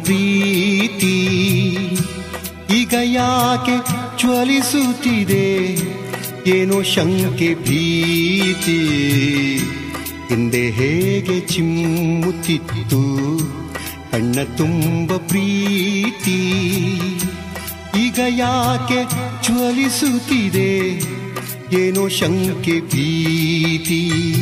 ಪ್ರೀತಿ ಈಗ ಯಾಕೆ ಜ್ವಲಿಸುತ್ತಿದೆ ಏನೋ ಶಂಕೆ ಭೀತಿ ಹಿಂದೆ ಹೇಗೆ ಚಿಮ್ಮುತ್ತಿತ್ತು ಕಣ್ಣ ತುಂಬ ಪ್ರೀತಿ ಈಗ ಯಾಕೆ ಜ್ವಲಿಸುತ್ತಿದೆ ಏನೋ ಶಂಕೆ ಭೀತಿ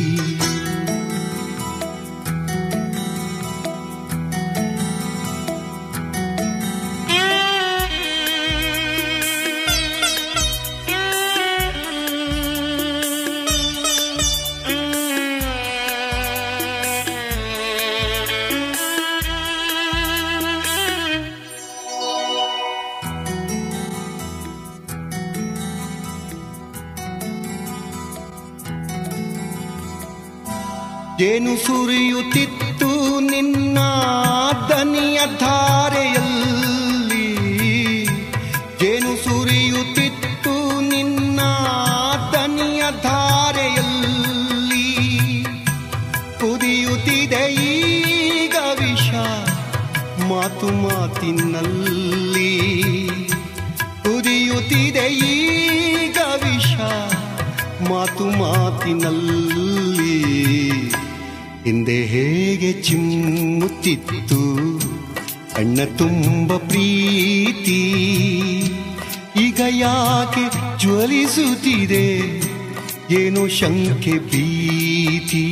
ಜೇನು ಸುರಿಯುತ್ತಿತ್ತು ನಿನ್ನ ದನಿಯ ಧಾರೆಯಲ್ಲಿ ಜೇನು ಸುರಿಯುತ್ತಿತ್ತು ನಿನ್ನ ದನಿಯ ಧಾರೆಯಲ್ಲಿ ಕುದಿಯುತ್ತಿದೆ ಈಗ ವಿಷ ಮಾತು ಮಾತಿನಲ್ಲಿ ಕುದಿಯುತ್ತಿದೆ ಈಗ ವಿಷ ಮಾತು ಮಾತಿನಲ್ಲಿ ಹಿಂದೆ ಹೇಗೆ ಚಿಮ್ಮುತ್ತಿತ್ತು ಅಣ್ಣ ತುಂಬ ಪ್ರೀತಿ ಈಗ ಯಾಕೆ ಜ್ವಲಿಸುತ್ತಿದೆ ಏನೋ ಶಂಕೆ ಭೀತಿ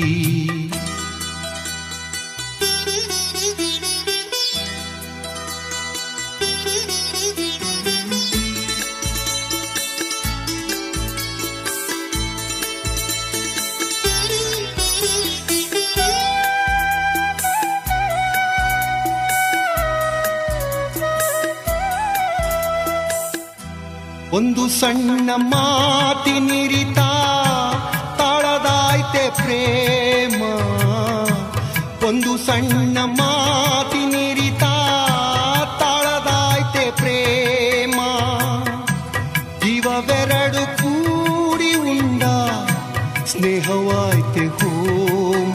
ಒಂದು ಸಣ್ಣ ಮಾತಿನಿರಿತ ತಾಳದಾಯ್ತೆ ಪ್ರೇಮ ಒಂದು ಸಣ್ಣ ಮಾತಿನಿರಿತ ತಾಳದಾಯ್ತೆ ಪ್ರೇಮ ಜೀವವೆರಡು ಕೂಡಿ ಉಂಡ ಸ್ನೇಹವಾಯ್ತೆ ಹೋಮ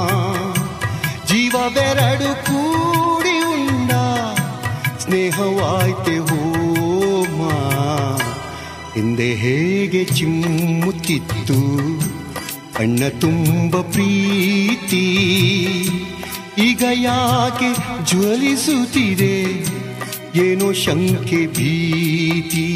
ಜೀವವೆರಡು ಕೂಡಿ ಉಂಡ ಸ್ನೇಹವಾಯ್ತೆ ಹೋಮ ಹಿಂದೆ ಹೇಗೆ ಚಿಮ್ಮುತ್ತಿತ್ತು ಅಣ್ಣ ತುಂಬ ಪ್ರೀತಿ ಈಗ ಯಾಕೆ ಜ್ವಲಿಸುತ್ತಿದೆ ಏನೋ ಶಂಕೆ ಭೀತಿ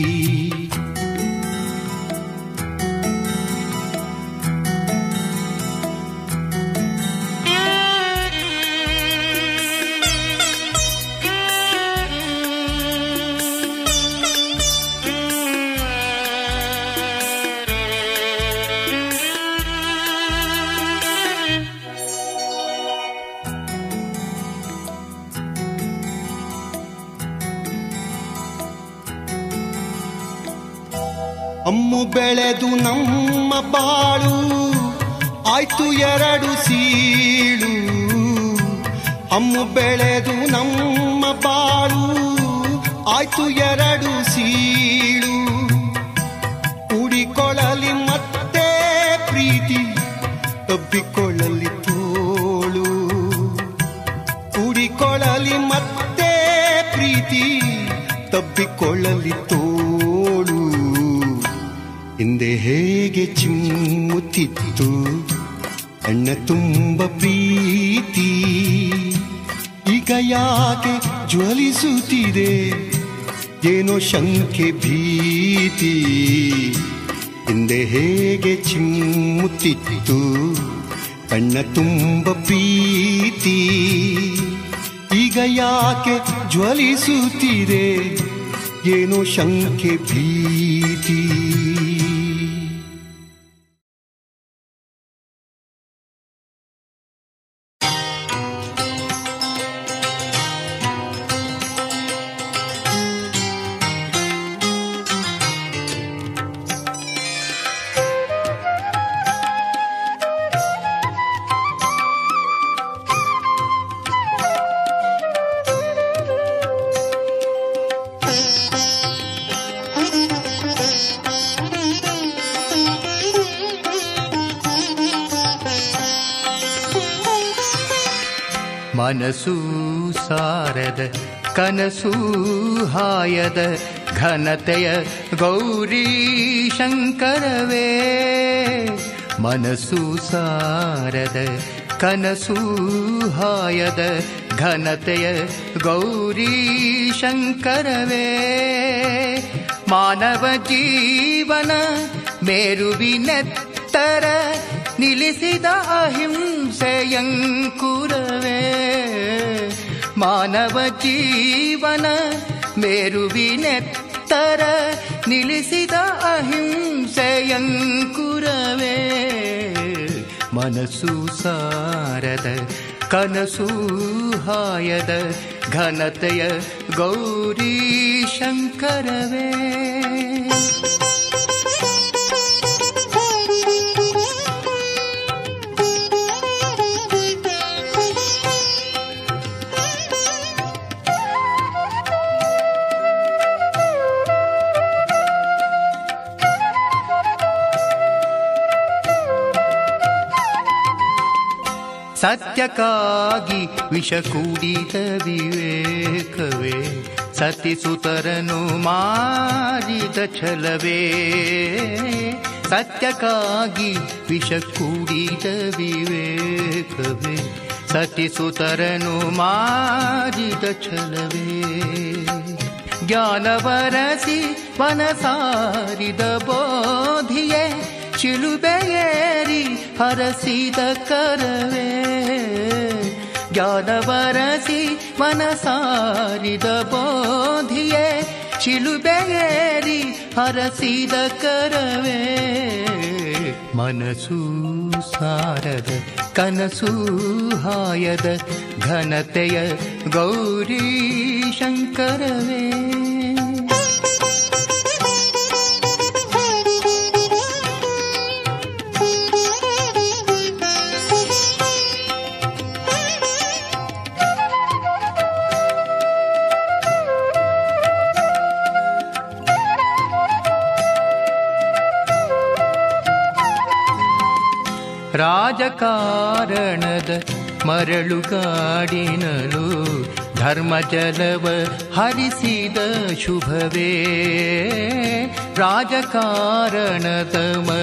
ಅಮ್ಮು ಬೆಳೆದು ನಮ್ಮ ಬಾಳು ಆಯ್ತು ಎರಡು ಸೀಳು ಅಮ್ಮು ಬೆಳೆದು ನಮ್ಮ ಬಾಳು ಆಯ್ತು ಎರಡು ಸೀಳು ಉಡಿಕೊಳ್ಳಲಿ ಮತ್ತೆ ಪ್ರೀತಿ ತಬ್ಬಿಕೊಳ್ಳಲಿ ತೋಳು ಉಡಿಕೊಳ್ಳಲಿ ಮತ್ತೆ ಪ್ರೀತಿ ತಬ್ಬಿಕೊಳ್ಳಲಿ ತೋಳು ಹಿಂದೆ ಹೇಗೆ ಚಿಮ್ಮುತ್ತಿತ್ತು ಅಣ್ಣ ತುಂಬ ಪ್ರೀತಿ ಈಗ ಯಾಕೆ ಜ್ವಲಿಸುತ್ತಿದೆ ಏನೋ ಶಂಕೆ ಭೀತಿ ಹಿಂದೆ ಹೇಗೆ ಚಿಮ್ಮುತ್ತಿತ್ತು ಕಣ್ಣ ತುಂಬ ಪ್ರೀತಿ ಈಗ ಯಾಕೆ ಜ್ವಲಿಸುತ್ತಿದೆ ಏನೋ ಶಂಕೆ ಭೀತಿ ಮನಸ್ಸು ಸಾರದ ಕನಸು ಹಾಯದ ಘನತೆಯ ಗೌರಿ ಶಂಕರವೇ ಮನಸ್ಸು ಸಾರದ ಕನಸು ಹಾಯದ ಘನತೆಯ ಗೌರಿ ಶಂಕರವೇ ಮಾನವ ಜೀವನ ಮೇರುವಿನೆತ್ತರ ನಿಲ್ಲಿಸಿದ ಅಹಿಂಸೆಯಂಕುರವೇ ಮಾನವ ಜೀವನ ಮೇರುವಿನೆತ್ತರ ನಿಲ್ಲಿಸಿದ ಅಹಿಂಸೆಯಂಕುರವೇ ಮನಸ್ಸು ಸಾರದ ಕನಸು ಹಾಯದ ಘನತೆಯ ಗೌರಿ ಶಂಕರವೇ ಸತ್ಯಕ್ಕಾಗಿ ವಿಷ ಕುಡಿದ ವಿವೇಕವೇ ಸತಿಸುತರನು ಮಾರಿದ ಛಲವೇ ಸತ್ಯಕ್ಕಾಗಿ ವಿಷ ಕುಡಿದ ವಿವೇಕವೇ ಸತಿಸುತರನು ಮಾರಿದ ಛಲವೇ ಜ್ಞಾನವರಸಿ ವನಸಾರಿದ ಬೋಧಿಯೇ ಶಿಲುಬೆಯೇರಿ ಹರಸಿದ ಕರವೇ ಜ್ಞಾನವರಸಿ ಮನಸಾರಿದ ಬೋಧಿಯೇ ಶಿಲುಬೆಯೇರಿ ಹರಸಿದ ಕರವೇ ಮನಸ್ಸು ಸಾರದ ಕನಸು ಹಾಯದ ಘನತೆಯ ಗೌರಿ ಶಂಕರವೇ ರಾಜಕಾರಣದ ಮರಳುಗಾಡಿನಲು ಧರ್ಮ ಜಲವ ಹರಿಸಿದ ಶುಭವೇ ರಾಜಕಾರಣದ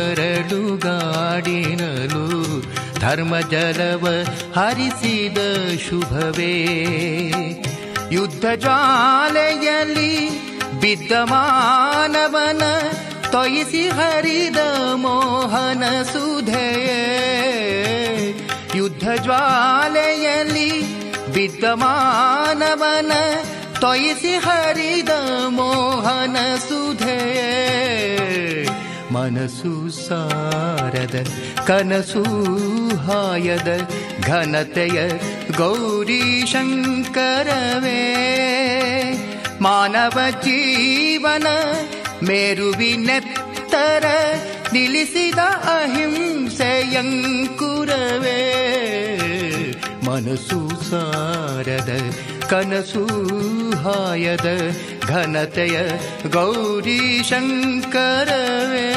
ಮರಳುಗಾಡಿನಲು ಧರ್ಮ ಜಲವ ಹರಿಸಿದ ಶುಭವೇ ಯುದ್ಧ ಜ್ವಾಲೆಯಲ್ಲಿ ಬಿದ್ದ ಮಾನವನ ತೊಯಿಸಿ ಹರಿದ ಮೋಹನ ಸುಧೆಯೇ ಯುದ್ಧ ಜ್ವಾಲೆಯಲ್ಲಿ ಬಿದ್ದ ಮಾನವನ ತೊಯಿಸಿ ಹರಿದ ಮೋಹನ ಸುಧೆಯೇ ಮನಸ್ಸು ಸಾರದ ಕನಸು ಹಾಯದ ಘನತೆಯ ಗೌರಿ ಶಂಕರವೇ ಮಾನವ ಜೀವನ ಮೇರುವಿನೆತ್ತರ ನಿಲ್ಲಿಸಿದ ಅಹಿಂಸೆಯಂಕುರವೇ ಮನಸ್ಸು ಸಾರದ ಕನಸು ಹಾಯದ ಘನತೆಯ ಗೌರಿ ಶಂಕರವೇ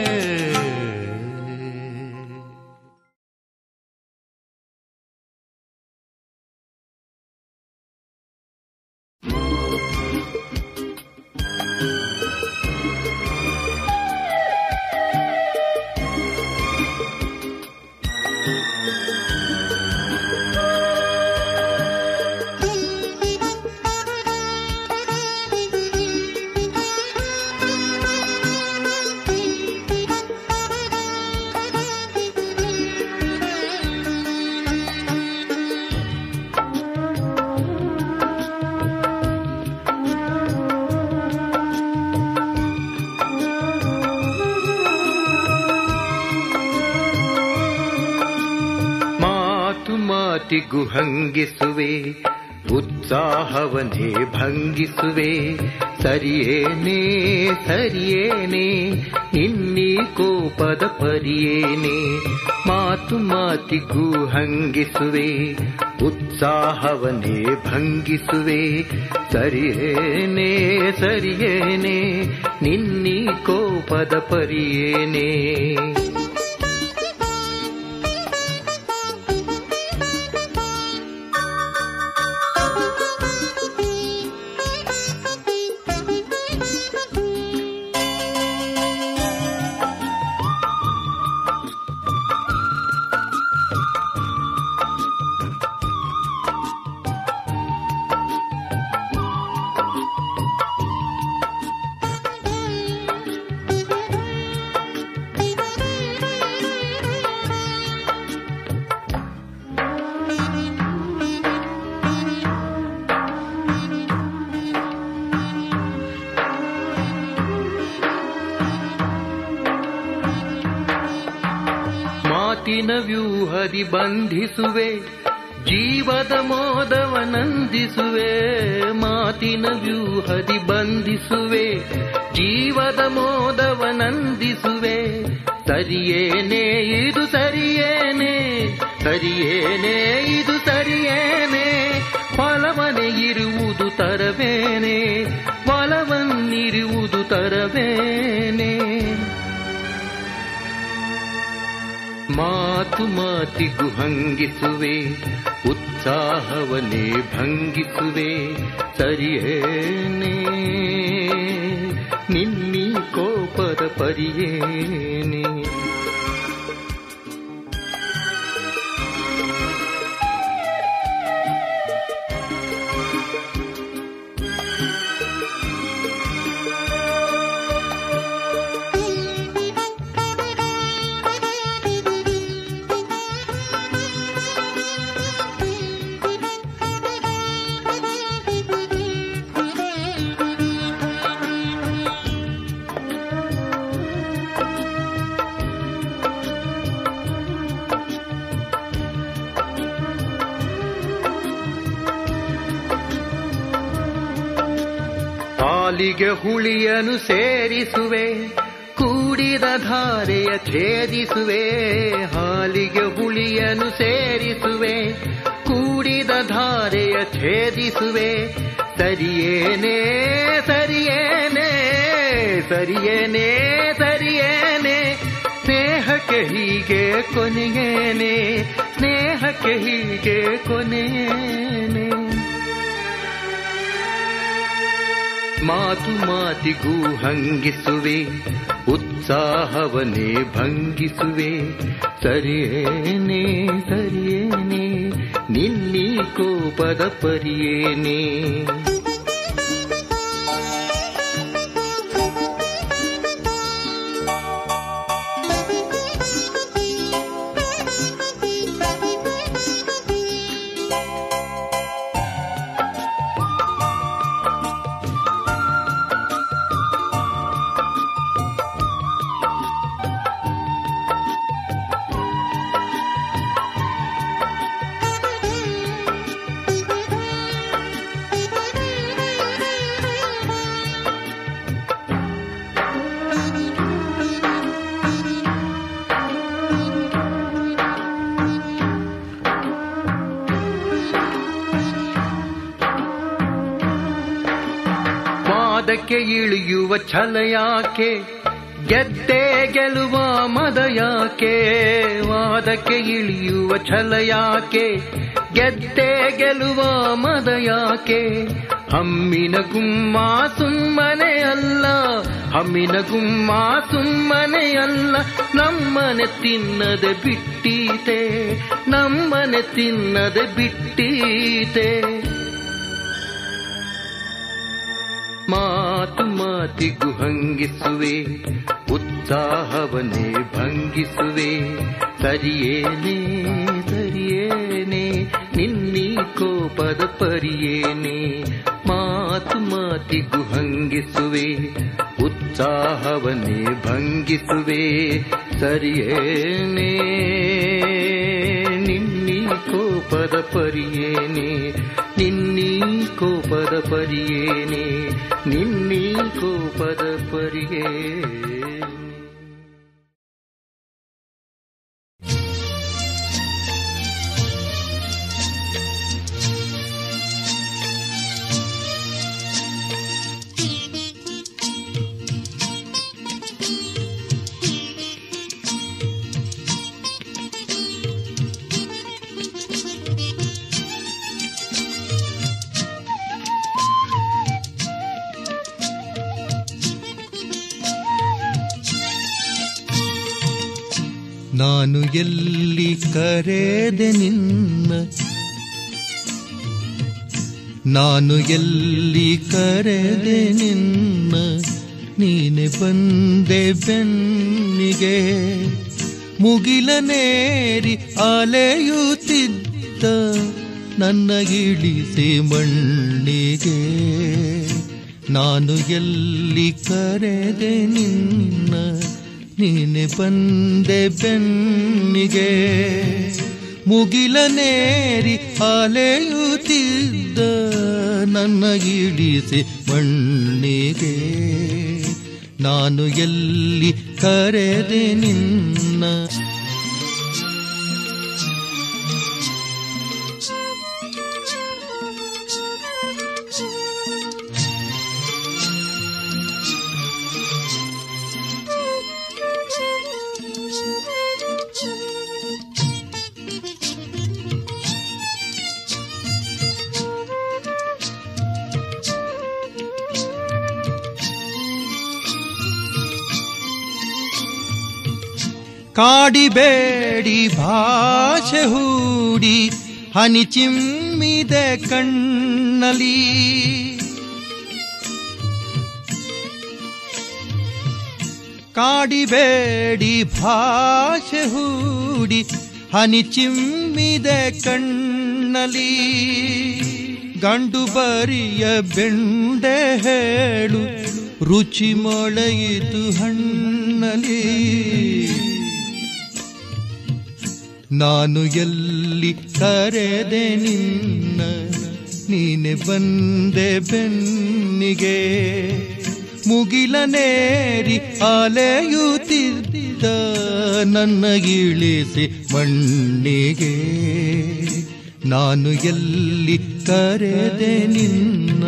ಮಾತು ಮಾತಿಗೂ ಹಂಗಿಸುವೆ ಉತ್ಸಾಹವನ್ನೇ ಭಂಗಿಸುವೆ ಸರಿಯೇನೇ ಸರಿಯೇನೆ ನಿನ್ನಿ ಕೋಪದ ಪರಿಯೇನೆ ಮಾತು ಮಾತಿಗೂ ಹಂಗಿಸುವೆ ಉತ್ಸಾಹವನ್ನೇ ಭಂಗಿಸುವೆ ಸರಿಯೇನೆ ಸರಿಯೇನೆ ನಿನ್ನಿ ಕೋಪದ ಪರಿಯೇನೆ ವ್ಯೂಹದಿ ಬಂಧಿಸುವೆ ಜೀವದ ಮೋದವನಂದಿಸುವೆ ಮಾತಿನ ವ್ಯೂಹದಿ ಬಂಧಿಸುವೆ ಜೀವದ ಮೋದವನಂದಿಸುವೆ ಸರಿಯೇನೆ ಇದು ಸರಿಯೇನೆ ಸರಿಯೇನೆ ಇದು ಸರಿಯೇನೆ ಫಲವನೆ ಇರುವುದು ತರವೇನೆ ಫಲವನ್ನಿರುವುದು ತರವೇನೆ ಮಾತು ಮಾತಿಗೂ ಹಂಗಿಸುವೆ ಉತ್ಸಾಹವನ್ನೇ ಭಂಗಿಸುವೆ ಸರಿಯೇನೆ ನಿನ್ನಿ ಕೋಪದ ಪರಿಯೇನೆ ಕಾಲಿಗೆ ಹುಳಿಯನು ಸೇರಿಸುವೆ ಕೂಡಿದ ಧಾರೆಯ ಛೇದಿಸುವೆ ಹಾಲಿಗೆ ಹುಳಿಯನು ಸೇರಿಸುವೆ ಕೂಡಿದ ಧಾರೆಯ ಛೇದಿಸುವೆ ಸರಿಯೇನೆ ಸರಿಯೇನೆ ಸರಿಯೇನೆ ಸರಿಯೇನೆ ಸ್ನೇಹಕ್ಕೆ ಹೀಗೆ ಕೊನೆಯೇನೆ ಸ್ನೇಹಕ್ಕೆ ಹೀಗೆ ಕೊನೆಯೇನೆ ಮಾತು ಮಾತಿಗೂ ಹಂಗಿಸುವೆ ಉತ್ಸಾಹವನ್ನೇ ಭಂಗಿಸುವೆ ಸರಿಯೇನೆ ಸರಿಯೇನೆ ನಿನ್ನಿ ಕೋಪದ ಪರಿಯೇನೆ ವಾದಕ್ಕೆ ಇಳಿಯುವ ಛಲ ಯಾಕೆ ಗೆದ್ದೆ ಗೆಲುವ ಮದ ಯಾಕೆ ವಾದಕ್ಕೆ ಇಳಿಯುವ ಛಲ ಯಾಕೆ ಗೆದ್ದೆ ಗೆಲುವ ಮದ ಯಾಕೆ ಹಮ್ಮಿನ ಗುಮ್ಮ ಸುಮ್ಮನೆ ಅಲ್ಲ ಹಮ್ಮಿನ ಗುಮ್ಮ ಸುಮ್ಮನೆ ಅಲ್ಲ ನಮ್ಮನೆ ತಿನ್ನದೆ ಬಿಟ್ಟೀತೆ ನಮ್ಮನೆ ತಿನ್ನದೆ ಬಿಟ್ಟೀತೆ ಮಾತು ಮಾತಿಗೂ ಹಂಗಿಸುವೆ ಉತ್ಸಾಹವನ್ನೇ ಭಂಗಿಸುವೆ ಸರಿಯೇನೆ ಸರಿಯೇನೆ ನಿನ್ನಿ ಕೋಪದ ಪರಿಯೇನೆ ಮಾತು ಮಾತಿಗೂ ಹಂಗಿಸುವೆ ಉತ್ಸಾಹವನ್ನೇ ಭಂಗಿಸುವೆ ಸರಿಯೇನೆ ನಿನ್ನಿ ಕೋಪದ ಪರಿಯೇನೆ ನಿನ್ನೀ ಕೋಪದ ಪರಿಯೇನೆ ನಿನ್ನೀ ಕೋಪದ ಪರಿಯೇನೆ ನಾನು ಎಲ್ಲಿ ಕರೆದೆ ನಿನ್ನ ನಾನು ಎಲ್ಲಿ ಕರೆದೆ ನಿನ್ನ ನೀನೆ ಬಂದೆ ಬೆನ್ನಿಗೆ ಮುಗಿಲನೇರಿ ಅಲೆಯುತ್ತಿದ್ದ ನನ್ನ ಇಳಿಸಿ ಮಣ್ಣಿಗೆ ನಾನು ಎಲ್ಲಿ ಕರೆದೆ ನಿನ್ನ ನೀನೆ ಬಂದೆ ಬೆನ್ನಿಗೆ ಮುಗಿಲನೇರಿ ಅಲೆಯುತ್ತಿದ್ದ ನನ್ನ ಇಳಿಸಿ ಮಣ್ಣಿಗೆ ನಾನು ಎಲ್ಲಿ ಕರೆದೆ ನಿನ್ನ ಕಾಡಿಬೇಡಿ ಭಾಷೆ ಹೂಡಿ ಹನಿ ಚಿಮ್ಮಿದೆ ಕಣ್ಣಲಿ ಕಾಡಿಬೇಡಿ ಭಾಷೆ ಹೂಡಿ ಹನಿ ಚಿಮ್ಮಿದೆ ಕಣ್ಣಲಿ ಗಂಡು ಬರಿಯ ಬೆಂಡೆ ಹೇಳು ರುಚಿ ಮೊಳೆಯಿತು ಹಣ್ಣಲಿ ನಾನು ಎಲ್ಲಿ ಕರೆದೆ ನಿನ್ನ ನೀನೆ ಬಂದೆ ಬೆನ್ನಿಗೆ ಮುಗಿಲನೇರಿ ಅಲೆಯುತ್ತಿದ್ದ ನನ್ನ ಇಳಿಸಿ ಮಣ್ಣಿಗೆ ನಾನು ಎಲ್ಲಿ ಕರೆದೆ ನಿನ್ನ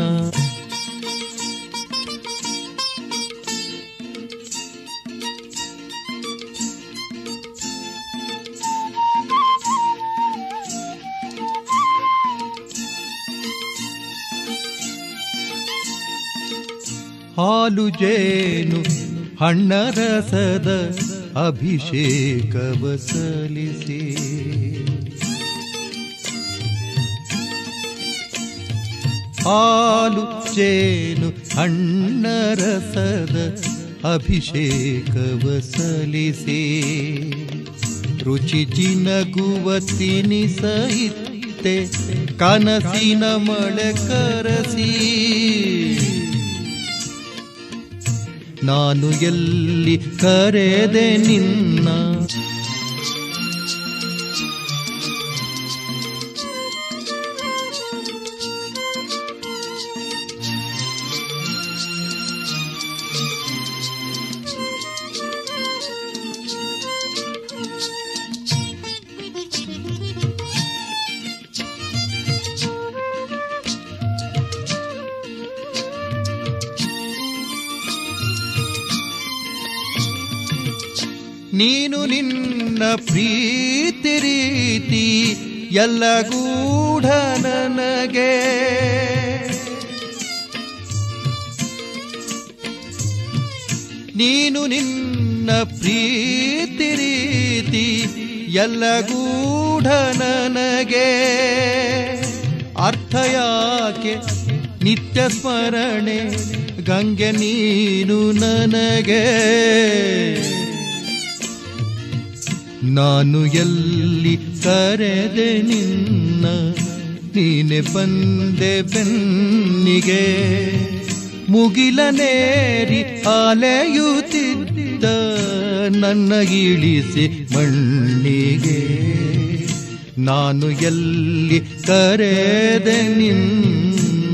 ಹಾಲು ಜೇನು ಹಣ್ಣರಸದ ಅಭಿಷೇಕವ ಸಲ್ಲಿಸಿ ಹಾಲು ಜೇನು ಹಣ್ಣರಸದ ಅಭಿಷೇಕವ ಸಲ್ಲಿಸಿ ರುಚಿ ಜಿನಗುವ ತಿನಿಸೈತೆ ಕನಸಿನ ಮಳೆ ಕರಸಿ ನಾನು ಎಲ್ಲಿ ಕರೆದೆ ನಿನ್ನ ನೀನು ನಿನ್ನ ಪ್ರೀತಿ ರೀತಿ ಎಲ್ಲ ಗೂಢ ನನಗೆ ನೀನು ನಿನ್ನ ಪ್ರೀತಿ ರೀತಿ ಎಲ್ಲ ಗೂಢ ನನಗೆ ಅರ್ಥ ಯಾಕೆ ನಿತ್ಯ ಸ್ಮರಣೆ ಗಂಗೆ ನೀನು ನನಗೆ ನಾನು ಎಲ್ಲಿ ಕರೆದೆ ನಿನ್ನ ನೀನೆ ಬಂದೆ ಬೆನ್ನಿಗೆ ಮುಗಿಲನೇರಿ ಅಲೆಯುತ್ತಿದ್ದ ನನ್ನ ಇಳಿಸಿ ಮಣ್ಣಿಗೆ ನಾನು ಎಲ್ಲಿ ಕರೆದೆ ನಿನ್ನ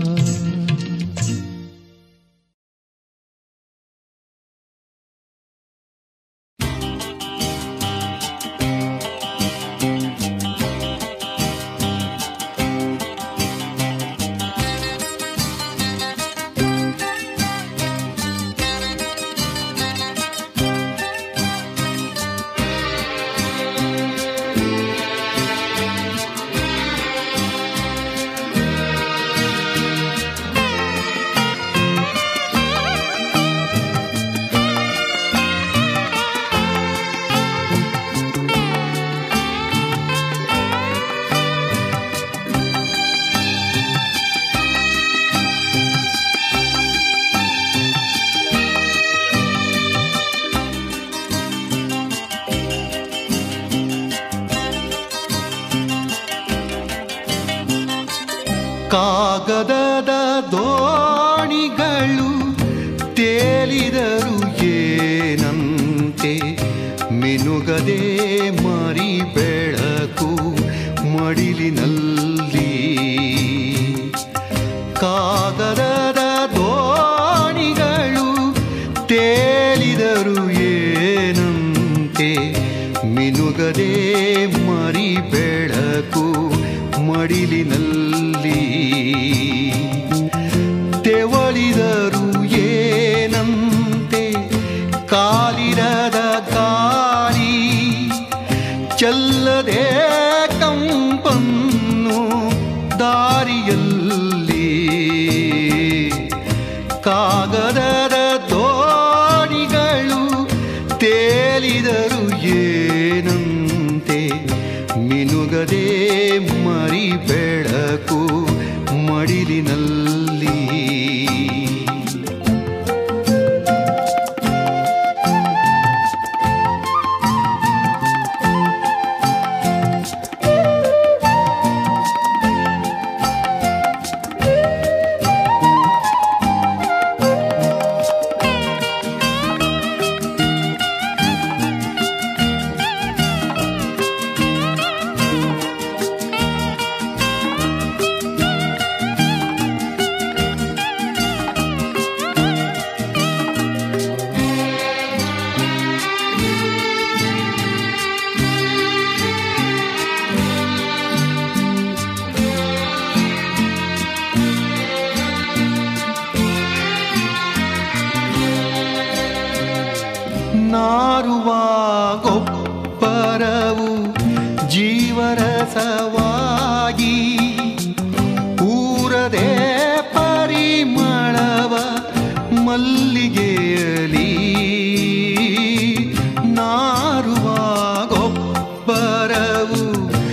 ಕಾಗದದ ದೋಣಿಗಳು ತೇಲಿದರು ಏನಂತೆ ಮಿನುಗದೆ ಮರಿ ಬೆಳಕು ಮಡಿಲಿನಲ್ಲಿ ಕಾಗದದ ದೋಣಿಗಳು ತೇಲಿದರು ಏನಂತೆ ಮಿನುಗದೆ ಮರಿ ಬೆಳಕು ಮಡಿಲಿನಲ್ಲಿ ತೆವಳಿದರು ಏನಂತೆ ಕಾಲಿರದ ಗಾಳಿ ಚೆಲ್ಲದೆ ಕಂಪನ್ನು ದಾರಿಯಲ್ಲಿ ಕಾಗದದ ದೋಣಿಗಳು ತೇಲಿದರು ಏನಂತೆ ಮಿನುಗದೆ ಮರಿ ಬೆಳಕು ಮಡಿಲಿನಲ್ಲಿ ನಾರುವ ಗೊಬ್ಬರವು ಜೀವರಸವಾಗಿ ಊರದೆ ಪರಿಮಳವ ಮಲ್ಲಿಗೆಯಲಿ ನಾರುವ ಗೊಬ್ಬರವು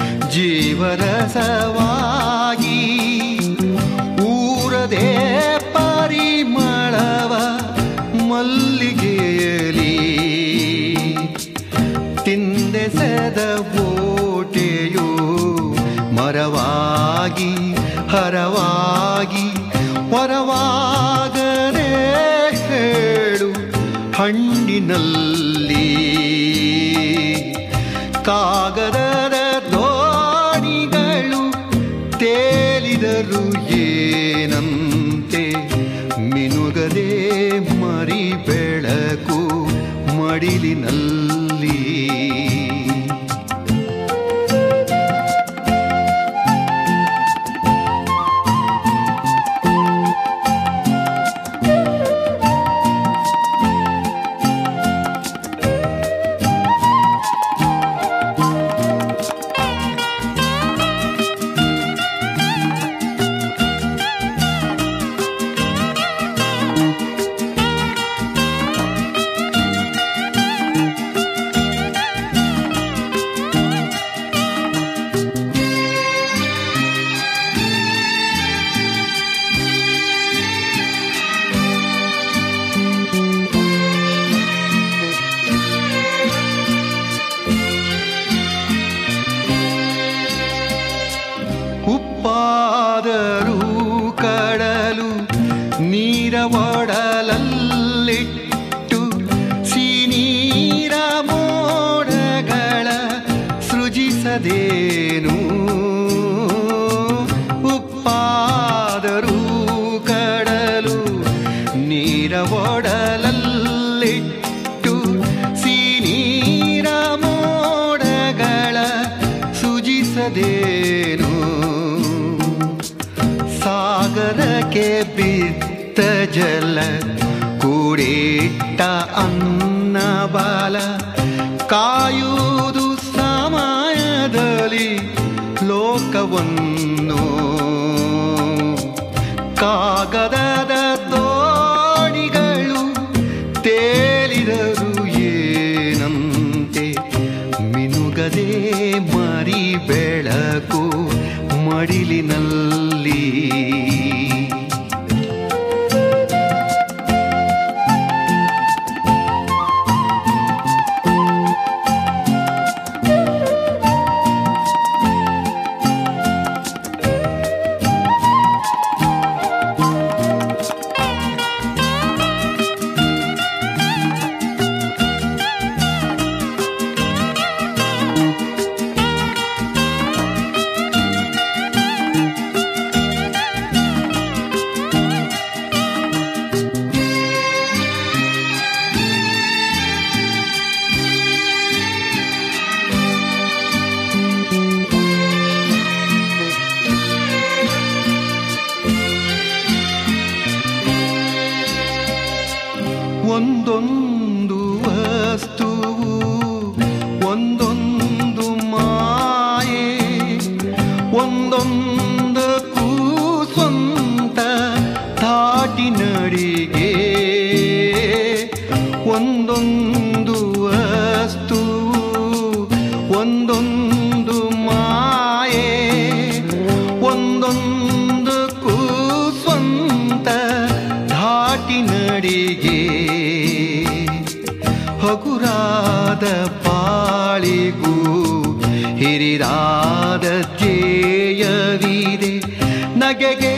ಜೀವರಸವಾಗಿ ಊರದೆ ಪರಿಮಳವ ಮಲ್ಲಿಗೆಯಲಿ ತಿಂದೆಸೆದ ಓಟೆಯು ಮರವಾಗಿ ಹರವಾಗಿ ಹೊರವಾಗದೆ ಹೇಳು ಹಣ್ಣಿನಲ್ಲಿ ಕಾಗದದ ದೋಣಿಗಳು ತೇಲಿದರು ಏನಂತೆ ಮಿನುಗದೆ ಮರಿ ಬೆಳಕು ಮಡಿಲಿನಲ್ಲಿ ಉಪ್ಪಾದರೂ ಕಡಲು ನೀರ ಒಡಲಲ್ಲಿಟ್ಟು ಸಿನೀರ ಮೋಡಗಳ ಸೃಜಿಸದೇನು ಉಪ್ಪಾದರೂ ಕಡಲು ನೀರ ಒಡಲಲ್ಲಿಟ್ಟು ಸಿನೀರ ಮೋಡಗಳ ಸೃಜಿಸದೇನು ಸಾಗರಕ್ಕೆ ಬಿದ್ದ ಜಲ ಕೂಡಿಟ್ಟ ಅನ್ನ ಬಾಲ ಕಾಯುವುದು ಸಮಯದಲ್ಲಿ ಲೋಕವನ್ನು ಕಾಗದದ ದೋಣಿಗಳು ತೇಲಿದರು ಏನಂತೆ ಮಿನುಗದೆ ಮರಿ ಬೆಳಕು ಮಡಿಲಿನಲ್ಲಿ ಒಂದೊಂದು ವಸ್ತುವು ಒಂದೊಂದು ಮಾಯೆ ಒಂದೊಂದಕ್ಕೂ ಸ್ವಂತ ತಾಟಿ ನಡಿಗೆ ಒಂದೊಂದು ವಸ್ತುವು ಒಂದೊಂದು ಮಾಯೆ ಒಂದೊಂದಕ್ಕೂ ಸ್ವಂತ ಧಾಟಿ ನಡಿಗೆ ಹಗುರಾದ ಪಾಳಿಗೂ ಹಿರಿದಾದ ಧ್ಯೇಯವಿದೆ ನಗೆಗೆ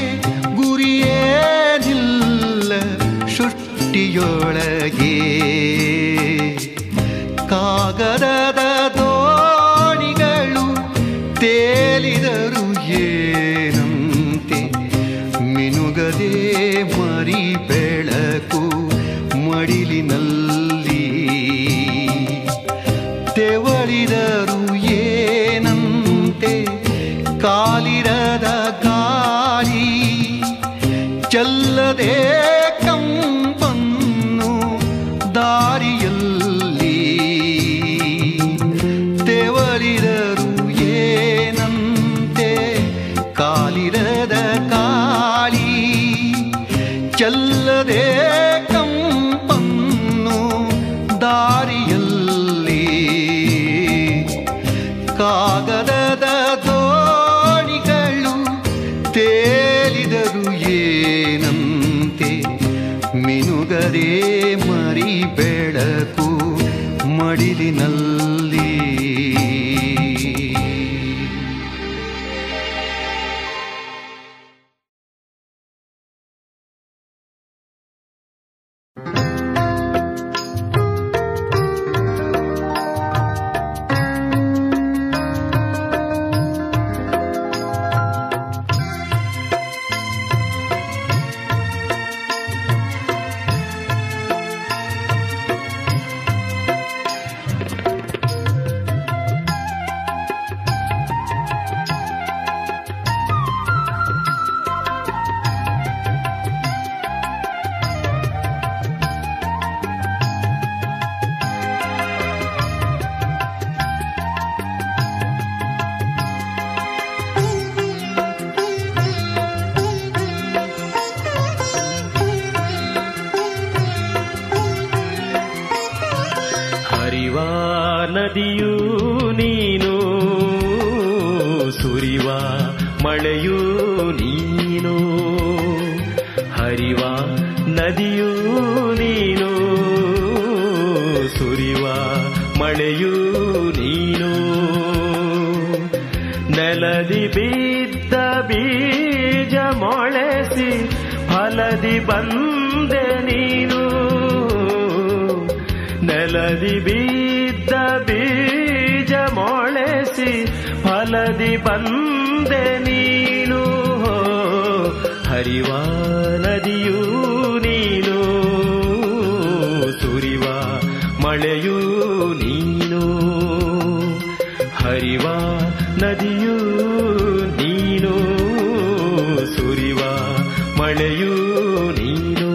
ಗುರಿಯೇನಿಲ್ಲ ಸೃಷ್ಟಿಯೊಳಗೆ ಕಾಗದದ ದೋಣಿಗಳು ತೇಲಿದರು ಏನಂತೆ ಮಿನುಗದೆ ಮರಿ ಬೆಳಕು ಮಡಿಲಿನಲ್ಲಿ ತೆವಳಿದರು ಏನಂತೆ ಕಾಲಿರದ ಗಾಳಿ ಚಲ್ಲದೆ ಕಂಪನ್ನು ದಾರಿಯಲ್ಲಿ ತೆವಳಿದರು ಏನಂತೆ ಕಾಲಿರದ ಕಾಳಿ ಚಲ್ಲದೆ ಕಂಪನ್ನು ದಾರಿಯಲ್ಲಿ ಕಾಗದದ ದೋಣಿಗಳು ತೇಲಿದರು ಏನಂತೆ ಮಿನುಗದೆ ಮರಿ ಬೆಳಕು ಮಡಿಲಿನಲ್ಲಿ ಹರಿವ ನದಿಯೂ ನೀನು ಸುರಿವ ಮಳೆಯೂ ನೀನು ಹರಿವ ನದಿಯೂ ನೀನು ಸುರಿವ ಮಳೆಯೂ ನೀನು ನೆಲದಿ ಬಿದ್ದ ಬೀಜ ಮೊಳೆಸಿ ಫಲದಿ ಬಂದೆ ನೀನು ನೆಲದಿ ಬಿದ್ದ ಬೀಜ ಮೊಳೆಸಿ ಫಲದಿ ಬಂದೆ ನೀನು ಹರಿವ ನದಿಯೂ ನೀನು ಸುರಿವ ಮಳೆಯೂ ನೀನು ಹರಿವ ನದಿಯೂ ನೀನು ಸುರಿವ ಮಳೆಯೂ ನೀನು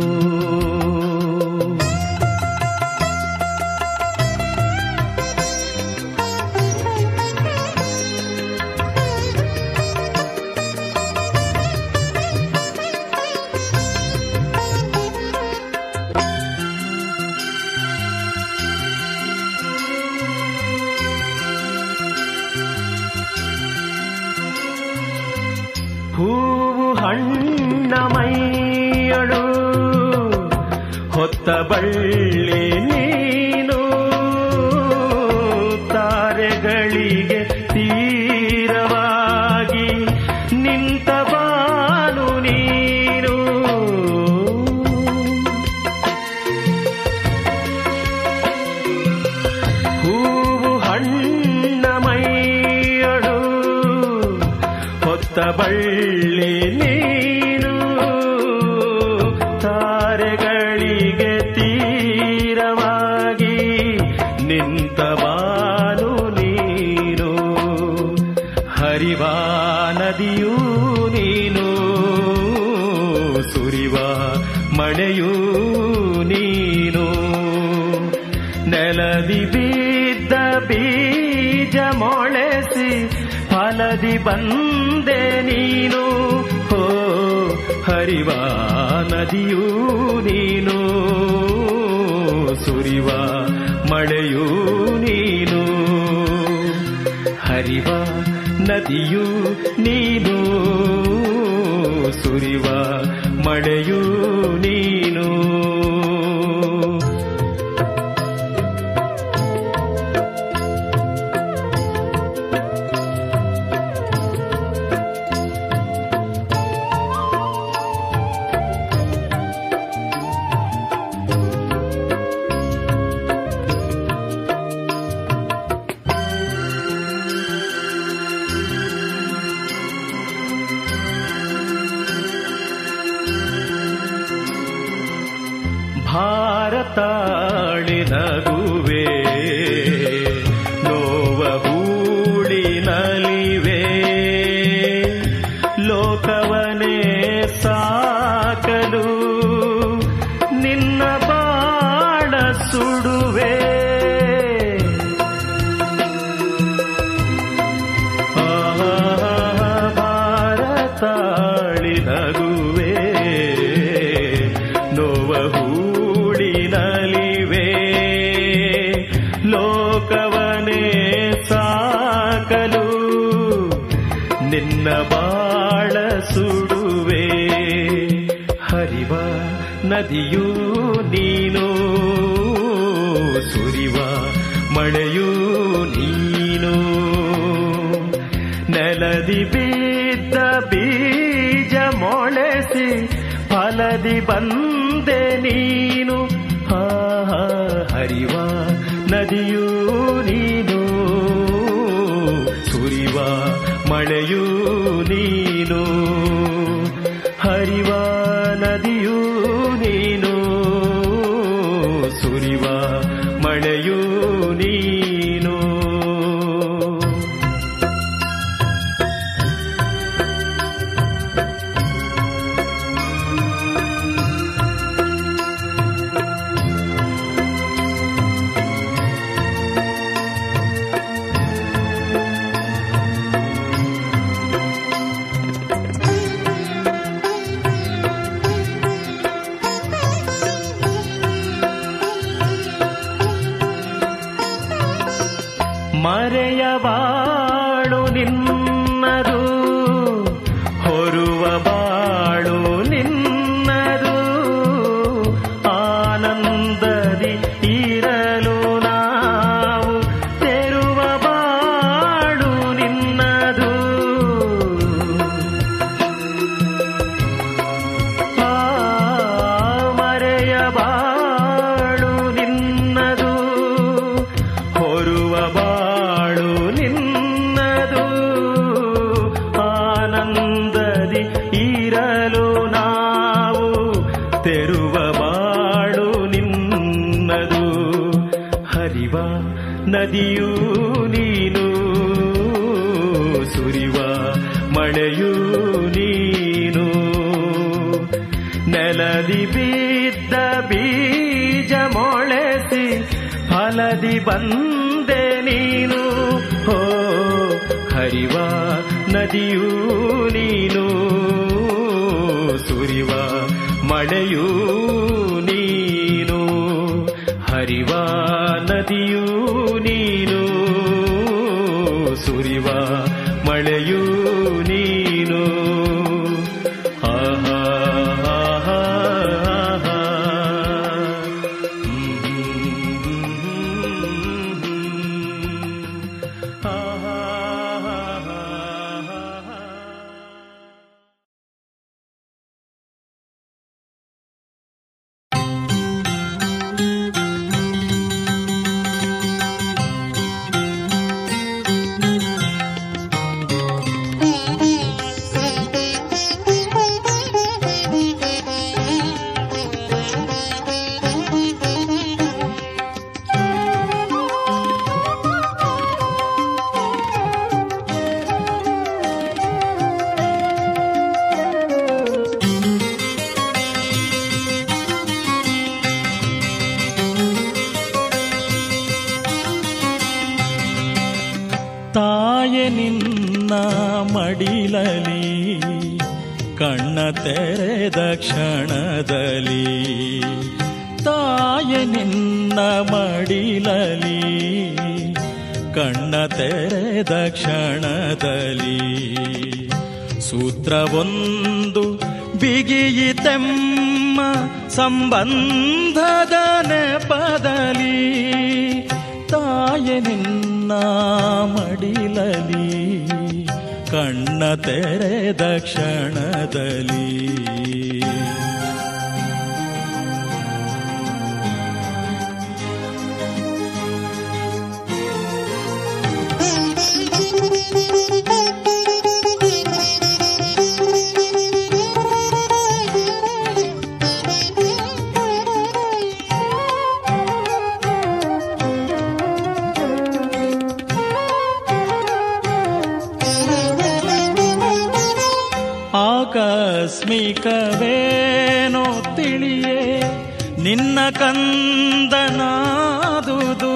ಹೂವು ಹಣ್ಣ ಮೈಯಳು ಹೊತ್ತ ಬಳ್ಳಿ ನೀನು ತಾರೆಗಳಿಗೆ ತೀರವಾಗಿ ನಿಂತ ಬಾನು ನೀನು ಹೂವು ಹಣ್ಣ ಮೈಯಳು ಹೊತ್ತ ಬಳ್ಳಿ ನೀನು ತಾರೆಗಳಿಗೆ ತೀರವಾಗಿ ನಿಂತ ಬಾನು ನೀನು ಹರಿವ ನದಿಯೂ ನೀನು ಸುರಿವ ಮಳೆಯೂ ನೀನು ನೆಲದಿ ಬಿದ್ದ ಬೀಜ ಮೊಳೆಸಿ ಫಲದಿ ಬಂದೆ ನೀನು ಹೋ ಹರಿವ ನದಿಯೂ ನೀನು ಸುರಿವ ಮಳೆಯೂ ನೀನು ಹರಿವ ನದಿಯೂ ನೀನು ಸುರಿವ ಮಳೆಯೂ ನೀನು ಭಾರತಾಳಿ ನಗುವೆ ನೋವ ಹೂಳಿನಲಿವೆ ಲೋಕವನೇ ಸಾಕಲು ನಿನ್ನ ಬಾಳ ಸುಡುವೆ ಭಾರತಾಳಿ ನಗುವೆ ನೋವ ಹೂಳಿನಲಿವೆ ಲೋಕವನೇ ಸಾಕಲು ನಿನ್ನ ಬಾಳ ಸುಡುವೆ ಹರಿವ ನದಿಯೂ ನೀನು ಸುರಿವ ಮಳೆಯೂ ನೀನು ನೆಲದಿ ಬಿದ್ದ ಬೀಜ ಮೊಳೆಸಿ ಫಲದಿ ಬಂದೆ ನೀನು ಹಾ ಹಾ, ಹರಿವ ನದಿಯೂ ನೀನು ಸುರಿವ ಮಳೆಯೂ ನೀನು ಹರಿವ ನದಿಯೂ ನೀನು ಸುರಿವ ಮಳೆಯೂ ನೀನು ಮರೆಯಬಾಳು ನಿನ್ನದು ಹೊರುವ ಬಾಳು ನಿನ್ನದು ಆನಂದದಿ ಇರಲು ನಾವು ತೆರುವ ಬಾಳು ನಿನ್ನದು ಆ ಮರೆಯಬಾಳು ನಿನ್ನದು ಹೊರುವ ಬಾಳು ನಿನ್ನದು ಆನಂದದಿ ಇರಲು ನಾವು ತೆರುವ ಬಾಳು ನಿನ್ನದು ಹರಿವ ನದಿಯೂ ನೀನು ಸುರಿವ ಮಳೆಯೂ ನೀನು ನೆಲದಿ ಬಿದ್ದ ಬೀಜ ಮೊಳೆಸಿ ಫಲದಿ ಬಂದೆ ನೀನು ಹೋ ಹರಿವ ನದಿಯೂ ನೀನು ಸುರಿವ ಮಳೆಯೂ ನೀನು ಹರಿವ ನದಿಯೂ ನೀನು ಸುರಿವ ಮಳೆಯೂ ನೀನು ಆಹಾ ಆಹಾ ಆಹಾ. ಹ್ಮ್, ಹ್ಮ್, ಹ್ಮ್, ಆಹಾ ತಾಯೆ ನಿನ್ನ ಮಡಿಲಲಿ ಕಣ್ಣ ತೆರೆದ ಕ್ಷಣದಲ್ಲಿ ತಾಯೆ ನಿನ್ನ ಮಡಿಲಲಿ ಕಣ್ಣ ತೆರೆದ ಕ್ಷಣದಲ್ಲಿ ಸೂತ್ರವೊಂದು ಬಿಗಿಯಿತೆಮ್ಮ ಸಂಬಂಧದ ನೆಪದಲಿ ತಾಯೆ ನಿನ್ನ ಮಡಿಲಲಿ ಕಣ್ಣ ತೆರೆದ ಕ್ಷಣದಲ್ಲಿ ಆಕಸ್ಮಿಕವೇನೋ ತಿಳಿಯೇ ನಿನ್ನ ಕಂದನಾದುದು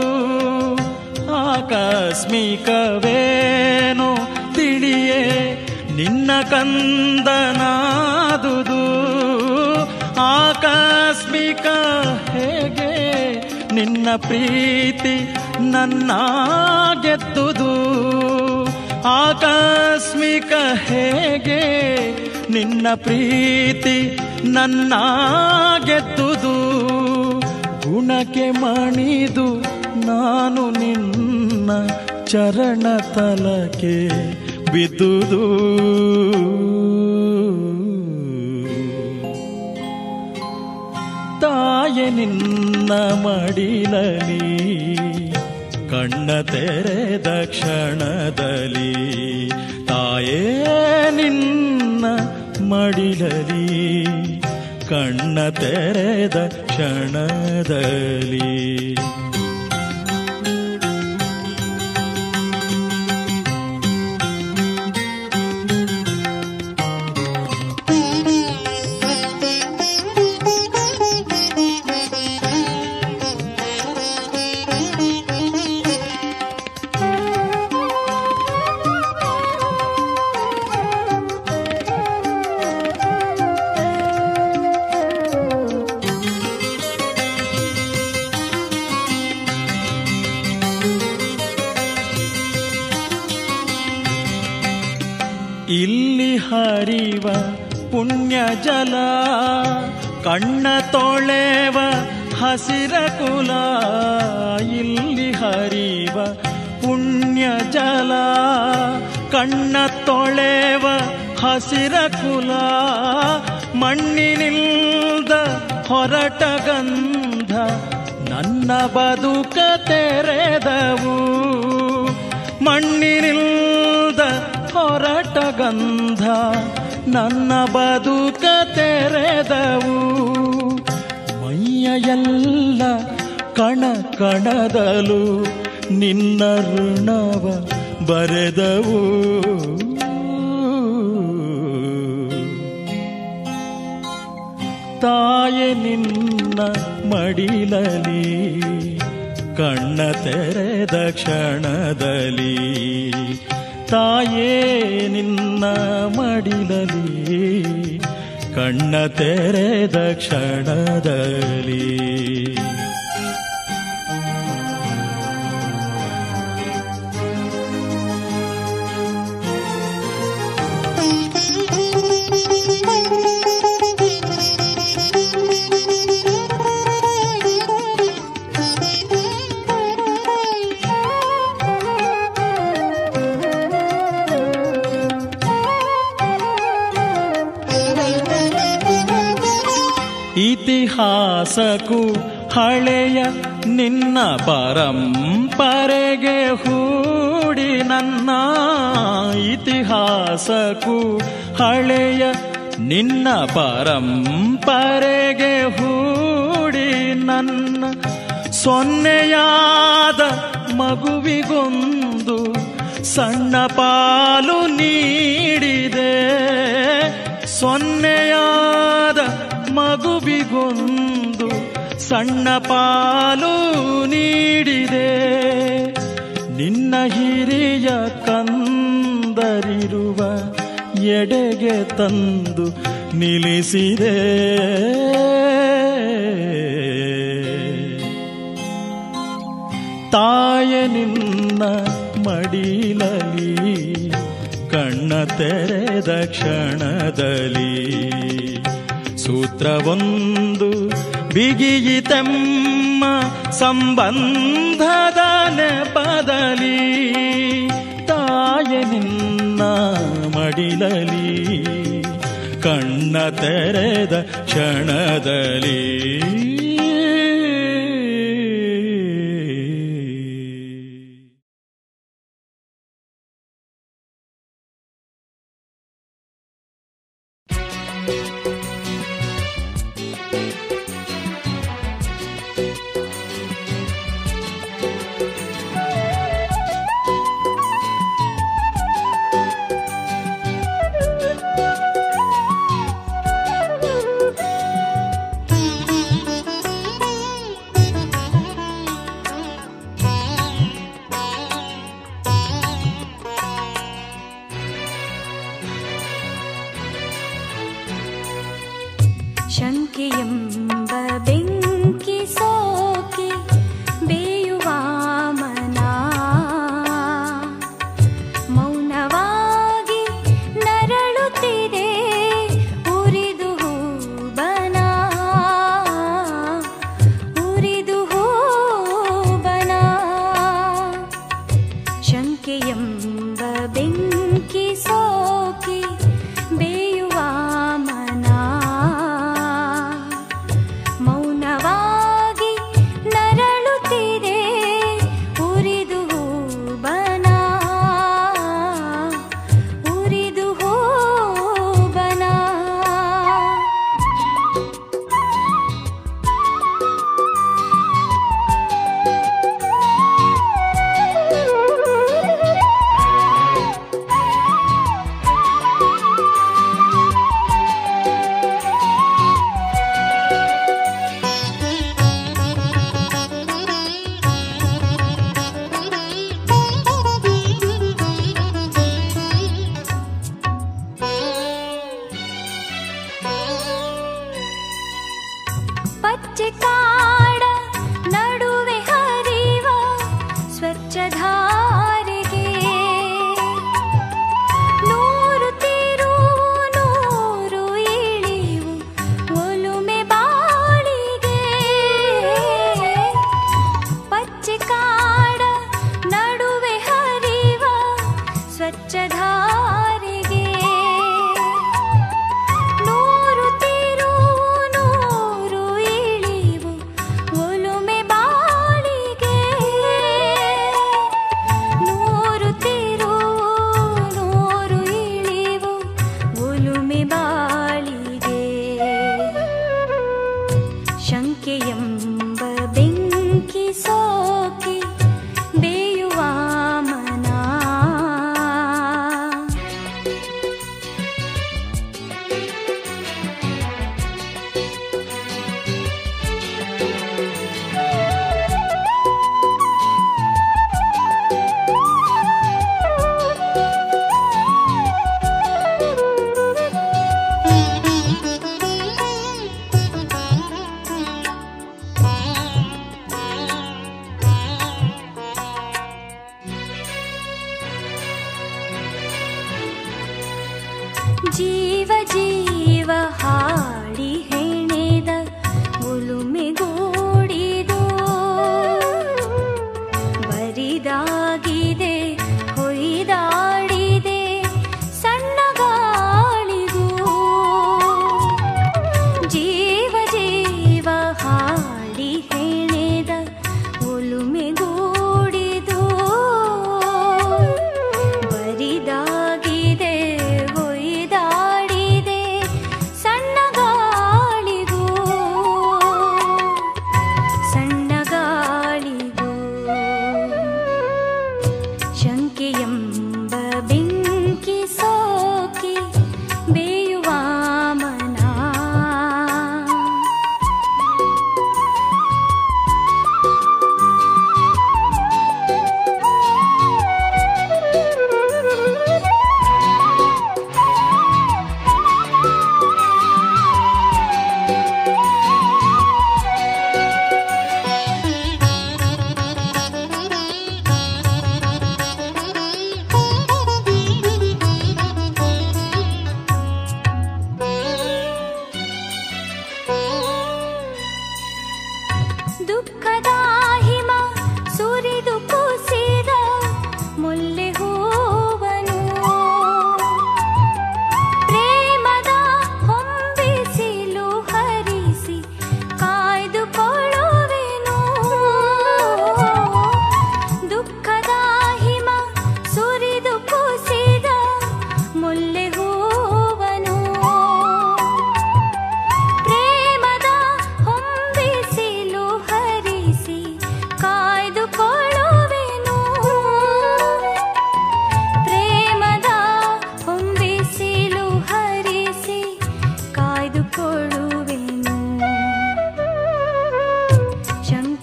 ಆಕಸ್ಮಿಕವೇನೋ ತಿಳಿಯೇ ನಿನ್ನ ಕಂದನಾದುದು ಆಕಸ್ಮಿಕ ಹೇಗೆ ನಿನ್ನ ಪ್ರೀತಿ ನನ್ನ ಗೆದ್ದುದು ಆಕಸ್ಮಿಕ ಹೇಗೆ ನಿನ್ನ ಪ್ರೀತಿ ನನ್ನ ಗೆದ್ದುದು ಗುಣಕ್ಕೆ ಮಣಿದು ನಾನು ನಿನ್ನ ಚರಣ ತಲಕ್ಕೆ ಬಿದ್ದುದು ತಾಯೆ ನಿನ್ನ ಮಡಿಲಲಿ ಕಣ್ಣ ತೆರೆದ ಕ್ಷಣದಲ್ಲಿ ತಾಯೇ ನಿನ್ನ ಮಡಿಲಲಿ ಕಣ್ಣ ತೆರೆದ ಕ್ಷಣದಲ್ಲಿ ಇಲ್ಲಿ ಹರಿವ ಪುಣ್ಯ ಜಲ ಕಣ್ಣ ತೊಳೆವ ಹಸಿರ ಕುಲ ಇಲ್ಲಿ ಹರಿವ ಪುಣ್ಯ ಜಲ ಕಣ್ಣ ತೊಳೆವ ಹಸಿರ ಕುಲ ಮಣ್ಣಿನಿಲ್ದ ಹೊರಟ ಗಂಧ ನನ್ನ ಬದುಕ ತೆರೆದವು ಮಣ್ಣಿನಿಲ್ದ ಹೊರಟ ಗಂಧ ನನ್ನ ಬದುಕ ತೆರೆದವು ಮೈಯ ಎಲ್ಲ ಕಣ ಕಣದಲು ನಿನ್ನ ಋಣವ ಬರೆದವು ತಾಯೆ ನಿನ್ನ ಮಡಿಲಲಿ ಕಣ್ಣ ತೆರೆದ ಕ್ಷಣದಲ್ಲಿ ತಾಯೇ ನಿನ್ನ ಮಡಿಲಲಿ ಕಣ್ಣ ತೆರೆದ ಕ್ಷಣದಲ್ಲಿ ಇತಿಹಾಸಕ್ಕೂ ಹಳೆಯ ನಿನ್ನ ಪರಂಪರೆಗೆ ಹೂಡಿ ನನ್ನ ಇತಿಹಾಸಕ್ಕೂ ಹಳೆಯ ನಿನ್ನ ಪರಂಪರೆಗೆ ಹೂಡಿ ನನ್ನ ಸೊನ್ನೆಯಾದ ಮಗುವಿಗೊಂದು ಸಣ್ಣ ಪಾಲು ನೀಡಿದೆ ಸೊನ್ನೆಯಾದ ಮಗುವಿಗೊಂದು ಸಣ್ಣ ಪಾಲು ನೀಡಿದೆ ನಿನ್ನ ಹಿರಿಯ ಕನ್ನ ಸುಂದರಿರುವ ಎಡೆಗೆ ತಂದು ನಿಲ್ಲಿಸಿದೆ ತಾಯ ನಿನ್ನ ಮಡಿಲಲಿ ಕಣ್ಣ ತೆರೆದ ಕ್ಷಣದಲ್ಲಿ ಸೂತ್ರವೊಂದು ಬಿಗಿಯಿತೆಮ್ಮ ಸಂಬಂಧದ ನೆಪದಲಿ ತಾಯ ನಿನ್ನ ಮಡಿಲಲಿ ಕಣ್ಣ ತೆರೆದ ಕ್ಷಣದಲ್ಲಿ ಶಂಕೆಯೆಂಬ ಬೆಂಕಿ ಸೋಕಿ ಬೇಯುವ ಮನ ಮೌನವಾಗಿ ನರಳುತ್ತಿದೆ ಉರಿದು ಹೂಬನ ಉರಿದು ಹೂಬನ ಶಂಕೆಯೆಂಬ ಬೆಂಕಿ ಸೋಕಿ ಬೇಯುವ ಮನ ಮೌನವಾಗಿ ನರಳುತ್ತಿದೆ ಉರಿದು ಹೂಬನ ಉರಿದು ಹೂಬನ ಪಚ್ಚೆ ಕಾಡ ನಡುವೆ ಹರಿವ ಸ್ವಚ್ಛ ಧಾರೆಗೆ ನೂರು ತಿರುವು ನೂರು ಇಳಿವು ಒಲುಮೆ ಬಾಳಿಗೆ ಪಚ್ಚೆ ಕಾಡ ನಡುವೆ ಹರಿವ ಸ್ವಚ್ಛ ಧಾರೆಗೆ ನೂರು ತಿರುವು ನೂರು ಇಳಿವು ಒಲುಮೆ ಬಾಳಿಗೆ ನೂರು ತಿರುವು ನೂರು ಇಳಿವು ಒಲುಮೆ ಬಾಳಿಗೆ ಶಂಕೆಯೆಂಬ ಬೆಂಕಿ ಸೋಕಿ ಬೇಯುವ ಮನ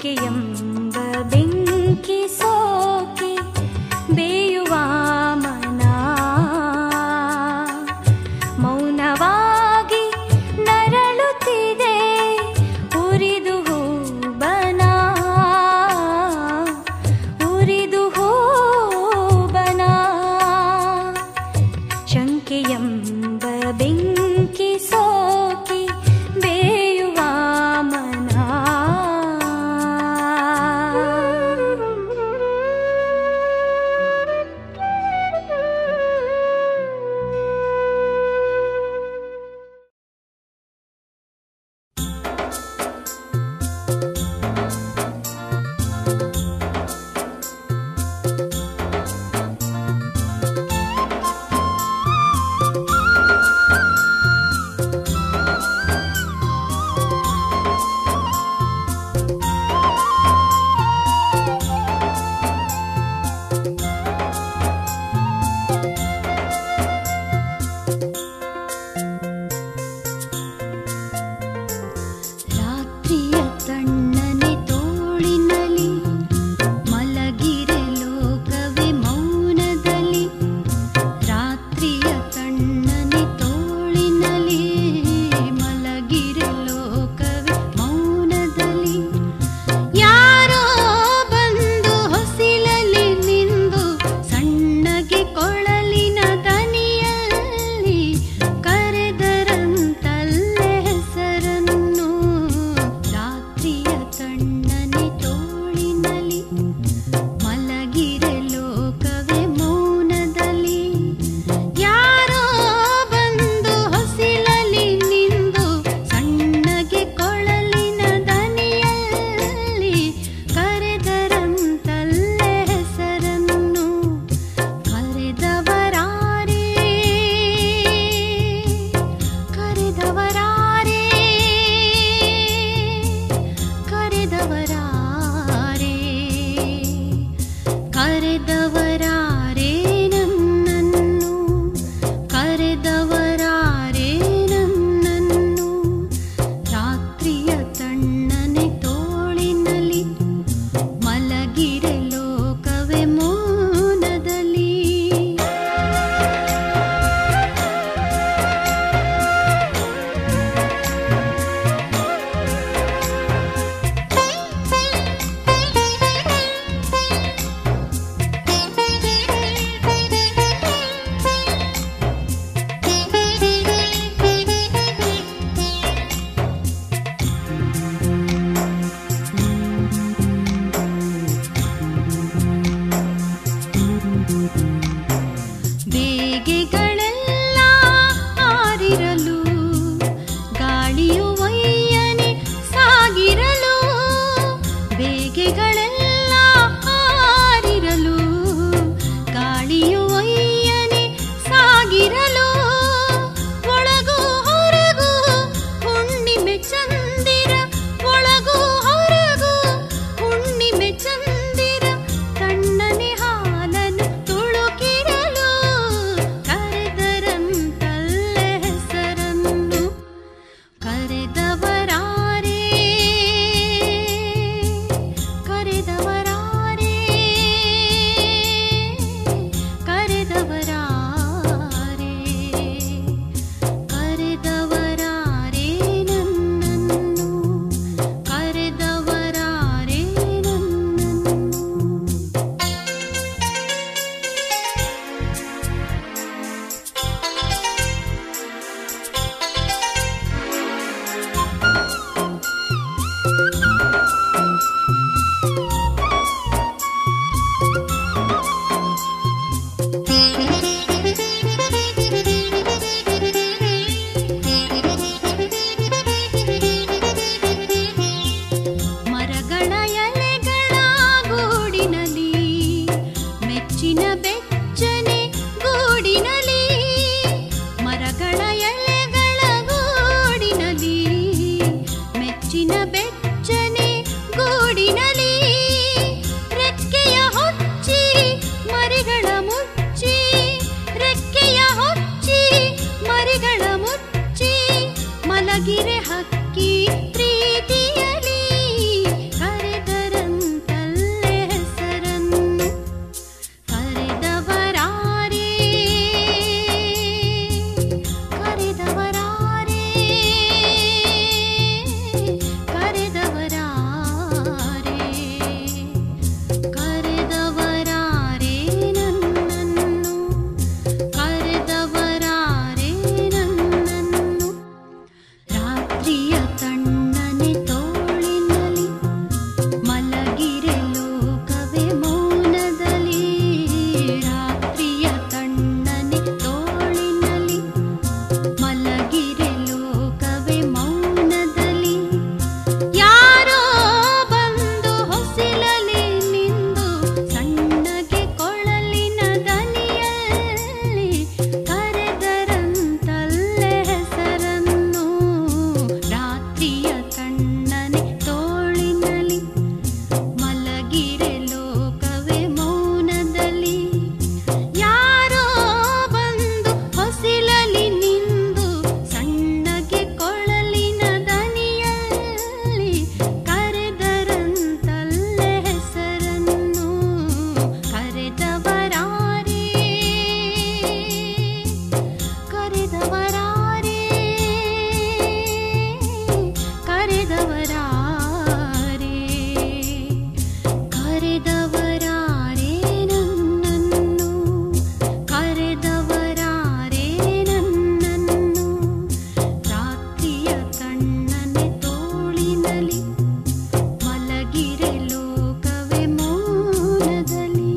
ಶಂಕೆಯೆಂಬ ಬೆಂಕಿ ಸೋಕಿ ಬೇಯುವ ಮನ ಮೌನವಾಗಿ ನರಳುತ್ತಿದೆ ಉರಿದು ಹೂಬನ ಉರಿದು ಹೂಬನ ಶಂಕೆಯೆಂಬ ಬೆಂಕಿ ಸೋಕಿ ಬೇಯುವ ಮನ ರಾತ್ರಿಯ ತಣ್ಣನೆ ತೋಳಿನಲಿ ಮಲಗಿರೆ ಲೋಕವೇ ಮೌನದಲ್ಲಿ ರಾತ್ರಿಯ ತಣ್ಣನೆ ತೋಳಿನಲಿ ಮಲಗಿರೆ ಲೋಕವೇ ಮೌನದಲ್ಲಿ ಯಾರೋ ಬಂದು ಹೊಸಿಲಲಿ ನಿಂದು ಸಣ್ಣಗೆ ಕೊಳಲಿನ ದನಿಯಲ್ಲಿ ಕರೆದರಂತಲ್ಲೇ ಹೆಸರನ್ನು ರಾತ್ರಿಯ ತಣ್ಣನೆ ತೋಳಿನಲಿ ಮಲಗಿರೆ ಲೋಕವೇ ಮೌನದಲ್ಲಿ ಯಾರೋ ಬಂದು ಹೊಸಿಲಲಿ ನಿಂದು ಸಣ್ಣಗೆ ಕೊಳಲಿನ ದನಿಯಲ್ಲಿ ಕರೆದರಂತಲ್ಲೇ ಹೆಸರನ್ನು ಕರೆದವರಾರೇ ಕರೆದವರಾರೇ ಕರೆದವರಾರೇ ಕರೆದವರಾರೇ ನನ್ನನ್ನು ಕರೆದವರಾರೇ ನನ್ನನ್ನು ರಾತ್ರಿಯ ತಣ್ಣನೆ ತೋಳಿನಲ್ಲಿ ಮಲಗಿರೆ ಲೋಕವೇ ಮೌನದಲ್ಲಿ ಬೇಗೆಗಳೆಲ್ಲ ಆರಿರಲು ಗಾಳಿಯು ಒಯ್ಯನೆ ಸಾಗಿರಲು ಬೇಗೆಗಳೆಲ್ಲ ಆರಿರಲು ಗಾಳಿಯು ಒಯ್ಯನೆ ಸಾಗಿರಲು ಒಳಗೂ ಹೊರಗೂ ಹುಣ್ಣಿಮೆ ಚಂದಿರ ಒಳಗೂ ಹೊರಗೂ ಹುಣ್ಣಿಮೆ ಚಂದಿರ ತಣ್ಣನೆ ಹಾಲನ್ನು ತುಳುಕಿರಲು ಕರೆದರಂತಲ್ಲೇ ಹೆಸರನ್ನು ಕರೆದವರಾರೇ ಕರೆದವರಾರೇ ಕರೆದವರಾರೇ ಕರೆದವರಾರೇ ನನ್ನನ್ನು ಕರೆದವರಾರೇ ನನ್ನನ್ನು ಮರಗಳ ಎಲೆಗಳ ಗೂಡಿನಲ್ಲಿ ಮೆಚ್ಚಿನ ಬೆಚ್ಚನೆ ಗೂಡಿನಲ್ಲಿ ಮರಗಳ ಎಲೆಗಳ ಗೂಡಿನಲ್ಲಿ ಮೆಚ್ಚಿನ ಬೆಚ್ಚನೆ ಗೂಡಿನಲ್ಲಿ ರೆಕ್ಕೆಯ ಹೊಚ್ಚಿ ಮರಿಗಳ ಮುಚ್ಚಿ ರೆಕ್ಕೆಯ ಹೊಚ್ಚಿ ಮರಿಗಳ ಮುಚ್ಚಿ ಮಲಗಿರೆ ಹಕ್ಕಿ ಪ್ರೀತಿಯಲಿ ಕರೆದರಂತಲ್ಲೇ ಕರೆದವರಾರೆ ಕರೆದವರಾರೆ ನನ್ನನ್ನು ಕರೆದವರಾರೆ ನನ್ನನ್ನು ರಾತ್ರಿಯ ತಣ್ಣನೆ ತೋಳಿನಲ್ಲಿ ಮಲಗಿರೆ ಲೋಕವೇ ಮೌನದಲ್ಲಿ ರಾತ್ರಿಯ ತಣ್ಣನೆ ತೋಳಿನಲ್ಲಿ ಮಲಗಿರೆ ಲೋಕವೇ ಮೌನದಲ್ಲಿ ಯಾರೋ ಬಂದು ಹೊಸಿಲಲಿ ನಿಂದು ಸಣ್ಣಗೆ ಕೊಳಲಿನ ದನಿಯಲ್ಲಿ ಕರೆದರಂತಲ್ಲೇ ಹೆಸರನ್ನು ರಾತ್ರಿಯ ತಣ್ಣನೆ ತೋಳಿನಲ್ಲಿ ಮಲಗಿರೆ ಲೋಕವೇ ಮೌನದಲ್ಲಿ ಯಾರೋ ಬಂದು ಹೊಸಿಲಲಿ ನಿಂದು ಸಣ್ಣಗೆ ಕೊಳಲಿನ ದನಿಯಲ್ಲಿ ಕರೆದರಂತಲ್ಲೇ ಹೆಸರನ್ನು ಕರೆದವರಾರೇ ಕರೆದವರಾರೇ ಕರೆದವರಾರೇ ಕರೆದವರಾರೇ ನನ್ನನ್ನು ಕರೆದವರಾರೇ ನನ್ನನ್ನು ರಾತ್ರಿಯ ತಣ್ಣನೆ ತೋಳಿನಲ್ಲಿ ಮಲಗಿರೆ ಲೋಕವೇ ಮೌನದಲ್ಲಿ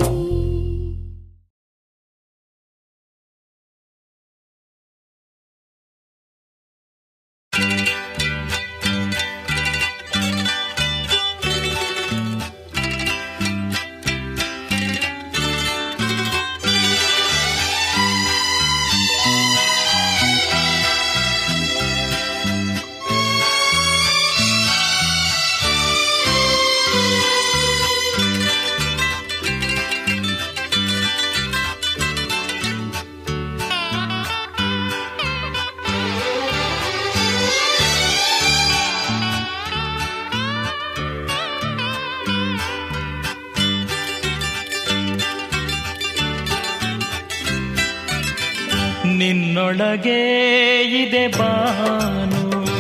ನಿನ್ನೊಳಗೆ ಇದೆ ಬಾನು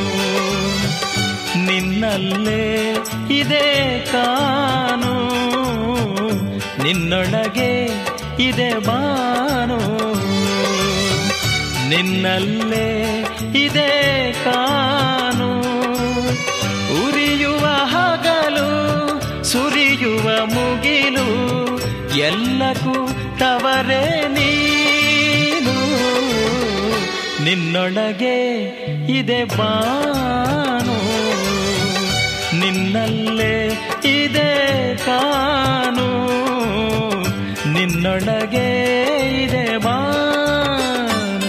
ನಿನ್ನಲ್ಲೇ ಇದೆ ಕಾನು ನಿನ್ನೊಳಗೆ ಇದೆ ಬಾನು ನಿನ್ನಲ್ಲೇ ಇದೆ ಕಾನು ಉರಿಯುವ ಹಗಲು ಸುರಿಯುವ ಮುಗಿಲು ಎಲ್ಲಕ್ಕೂ ತವರೇ ನೀನು ನಿನ್ನೊಳಗೆ ಇದೆ ಬಾನು ನಿನ್ನಲ್ಲೇ ಇದೆ ಕಾನು ನಿನ್ನೊಳಗೆ ಇದೆ ಬಾನು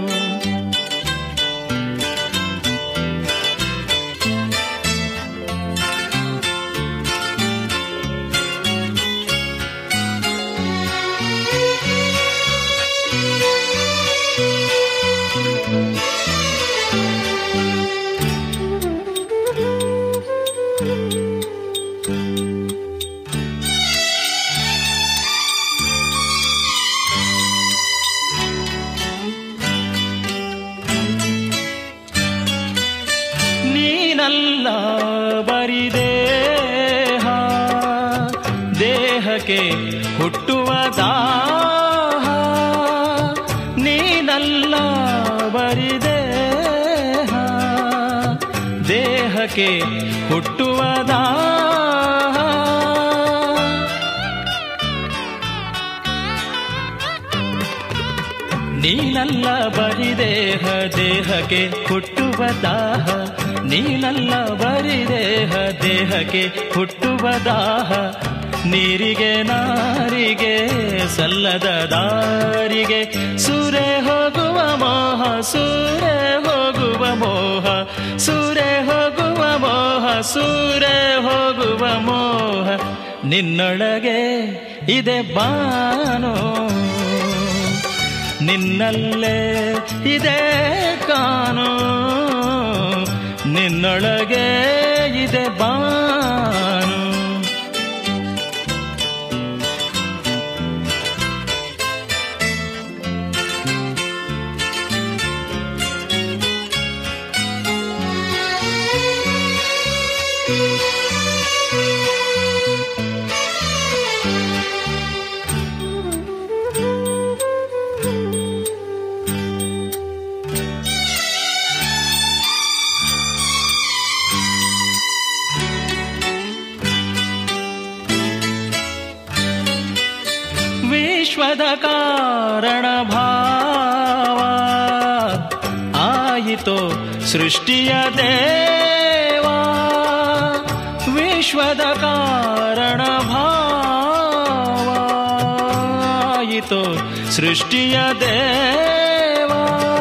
ನೀನಲ್ಲ ಬರಿದೇಹ ದೇಹಕ್ಕೆ ಹುಟ್ಟುವ ದಾಹ ನೀನಲ್ಲ ಬರಿದೇಹ ದೇಹಕ್ಕೆ ಹುಟ್ಟುವ ದಾಹ ನೀನಲ್ಲ ಬರಿದೇಹ ದೇಹಕ್ಕೆ ಹುಟ್ಟುವ ದಾಹ ನೀನಲ್ಲ ಬರಿದೇಹ ದೇಹಕ್ಕೆ ಹುಟ್ಟುವ ದಾಹ ನೀರಿಗೆ ನಾರಿಗೆ ಸಲ್ಲದ ದಾರಿಗೆ ಸೂರೆ ಹೋಗುವ ಮೋಹ ಸೂರೆ ಹೋಗುವ ಮೋಹ ಸೂರೆ ಹೋಗುವ ಮೋಹ ಸೂರೆ ಹೋಗುವ ಮೋಹ ನಿನ್ನೊಳಗೆ ಇದೆ ಬಾನೋ ನಿನ್ನಲ್ಲೇ ಇದೆ ಕಾನು ನಿನ್ನೊಳಗೆ ಇದೆ ಬಾನು ವಿಶ್ವದ ಕಾರಣ ಭಾವ ಆಯಿತು ಸೃಷ್ಟಿಯ ದೇವ ವಿಶ್ವದ ಕಾರಣ ಭಾವ ಆಯಿತು ಸೃಷ್ಟಿಯ ದೇವ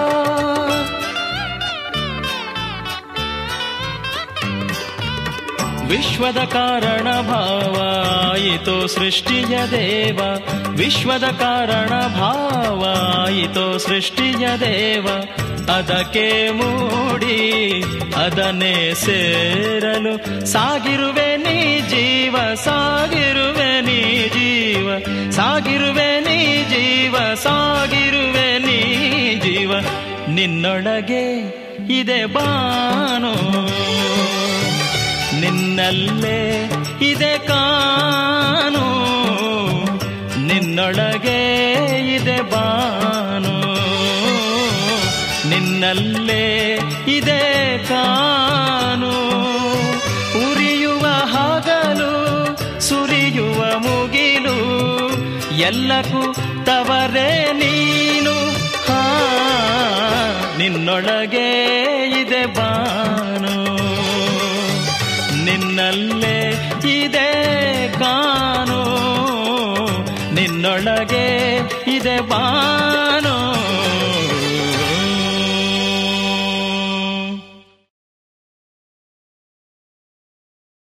ವಿಶ್ವದ ಕಾರಣ ಭಾವ ಆಯಿತು ಸೃಷ್ಟಿಯ ದೇವ ವಿಶ್ವದ ಕಾರಣ ಭಾವ ಆಯಿತು ಸೃಷ್ಟಿಯ ದೇವ ಅದಕ್ಕೆ ಮೂಡಿ ಅದನ್ನೇ ಸೇರಲು ಸಾಗಿರುವೆ ನೀ ಜೀವ ಸಾಗಿರುವೆ ನೀ ಜೀವ ಸಾಗಿರುವೆ ನೀ ಜೀವ ಸಾಗಿರುವೆ ನೀ ಜೀವ ನಿನ್ನೊಳಗೆ ಇದೆ ಬಾನು ನಿನ್ನಲ್ಲೇ ಇದೆ ಕಾನು ನಿನ್ನೊಳಗೆ ಇದೆ ಬಾನು ನಿನ್ನಲ್ಲೇ ಇದೆ ಕಾನು ಉರಿಯುವ ಹಗಲು ಸುರಿಯುವ ಮುಗಿಲು ಎಲ್ಲಕ್ಕೂ ತವರೇ ನೀನು ಹಾ ನಿನ್ನೊಳಗೆ ಇದೆ ಬಾನು ನಿನ್ನಲ್ಲೇ ಇದೆ ಕಾನು ನಿನ್ನೊಳಗೆ ಇದೆ ಬಾನು